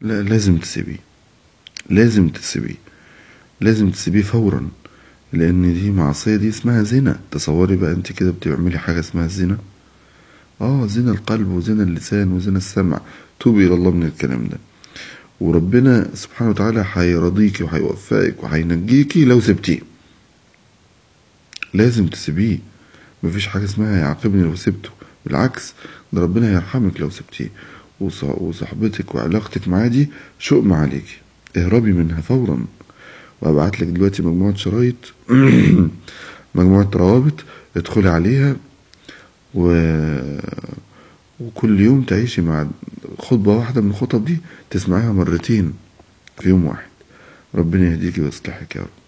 لا لازم تسيبيه لازم تسيبيه لازم تسيبيه فورا لان دي معصية دي اسمها زنا تصوري بقى انت كده بتعملي حاجة اسمها الزنا اه زنا القلب وزنا اللسان وزنا السمع توبي الى الله من الكلام ده وربنا سبحانه وتعالى هيرضيكي وهيوفقك وهينجيكي لو سبتيه لازم تسيبيه مفيش حاجة اسمها يعاقبني لو سبته بالعكس ده ربنا هيرحمك لو سبتيه وصحبتك وعلاقتك معاه دي شؤم عليكي اهربي منها فورا وابعت لك دلوقتي مجموعة شرايط مجموعة روابط ادخلي عليها و... وكل يوم تعيشي مع خطبة واحدة من الخطب دي تسمعيها مرتين في يوم واحد ربنا يهديكي ويصلحك يا رب